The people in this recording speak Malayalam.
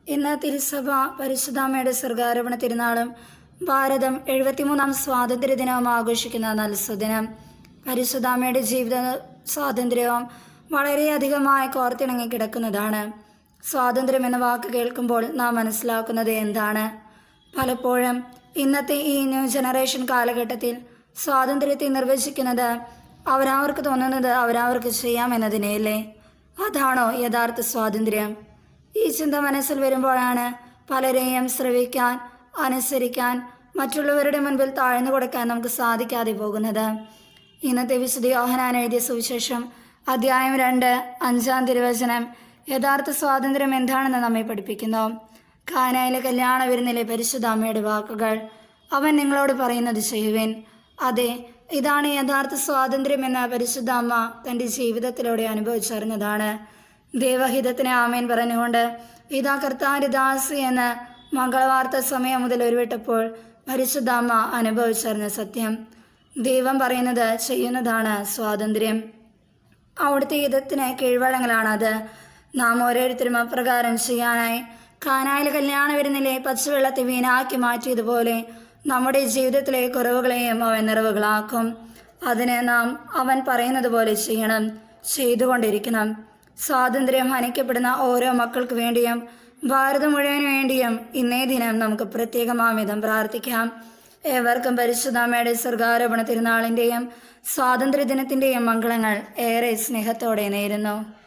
ഇന്ന് തിരുസഭ പരിശുദ്ധാമ്മയുടെ സർഗാരോപണ തിരുനാളും ഭാരതം എഴുപത്തിമൂന്നാം സ്വാതന്ത്ര്യ ദിനവും ആഘോഷിക്കുന്ന നല്ല സുദിനം പരിശുദ്ധാമ്മയുടെ ജീവിത സ്വാതന്ത്ര്യവും വളരെയധികമായി കോർത്തിണങ്ങി കിടക്കുന്നതാണ് സ്വാതന്ത്ര്യം എന്ന വാക്ക് കേൾക്കുമ്പോൾ നാം മനസ്സിലാക്കുന്നത് എന്താണ് പലപ്പോഴും ഇന്നത്തെ ഈ ന്യൂ ജനറേഷൻ കാലഘട്ടത്തിൽ സ്വാതന്ത്ര്യത്തെ നിർവചിക്കുന്നത് അവരവർക്ക് തോന്നുന്നത് അവരവർക്ക് ചെയ്യാമെന്നതിനെയല്ലേ അതാണോ യഥാർത്ഥ സ്വാതന്ത്ര്യം ഈ ചിന്ത മനസ്സിൽ വരുമ്പോഴാണ് പലരെയും ശ്രവിക്കാൻ അനുസരിക്കാൻ മറ്റുള്ളവരുടെ മുൻപിൽ താഴ്ന്നു കൊടുക്കാൻ നമുക്ക് സാധിക്കാതെ പോകുന്നത് ഇന്നത്തെ വിശുദ്ധ യോഹനാൻ എഴുതിയ സുവിശേഷം അധ്യായം രണ്ട് അഞ്ചാം തിരുവചനം യഥാർത്ഥ സ്വാതന്ത്ര്യം എന്താണെന്ന് നമ്മെ പഠിപ്പിക്കുന്നു കാനായിലെ കല്യാണ വിരുന്നിലെ പരിശുദ്ധ അമ്മയുടെ വാക്കുകൾ അവൻ നിങ്ങളോട് പറയുന്നത് ചെയ്യുവിൻ അതെ ഇതാണ് യഥാർത്ഥ സ്വാതന്ത്ര്യം എന്ന പരിശുദ്ധ അമ്മ തൻ്റെ ജീവിതത്തിലൂടെ അനുഭവിച്ചറിഞ്ഞതാണ് ദൈവഹിതത്തിന് ആമേൻ പറഞ്ഞുകൊണ്ട് ഇതാ കർത്താന്റെ ദാസി എന്ന് മംഗളവാർത്ത സമയം മുതൽ ഉരുവിട്ടപ്പോൾ പരിശുദ്ധ അമ്മ അനുഭവിച്ചറിഞ്ഞ സത്യം ദൈവം പറയുന്നത് ചെയ്യുന്നതാണ് സ്വാതന്ത്ര്യം അവിടുത്തെ ഹിതത്തിന് കീഴ്വഴങ്ങലാണത് നാം ഓരോരുത്തരും അപ്രകാരം ചെയ്യാനായി കാനായിലെ കല്യാണ വരുന്നിലെ പച്ചവെള്ളത്തെ വീണാക്കി മാറ്റിയതുപോലെ നമ്മുടെ ജീവിതത്തിലെ കുറവുകളെയും അവൻ നിറവുകളാക്കും അതിന് നാം അവൻ പറയുന്നത് പോലെ ചെയ്യണം ചെയ്തുകൊണ്ടിരിക്കണം സ്വാതന്ത്ര്യം ഹനിക്കപ്പെടുന്ന ഓരോ മക്കൾക്ക് വേണ്ടിയും ഭാരതം മുഴുവന് വേണ്ടിയും ഇന്നേ ദിനം നമുക്ക് പ്രത്യേകമാം വിധം പ്രാർത്ഥിക്കാം ഏവർക്കും പരിശുദ്ധാമ്മയുടെ സർഗാരോപണ തിരുനാളിൻ്റെയും സ്വാതന്ത്ര്യദിനത്തിൻ്റെയും മംഗളങ്ങൾ ഏറെ സ്നേഹത്തോടെ നേരുന്നു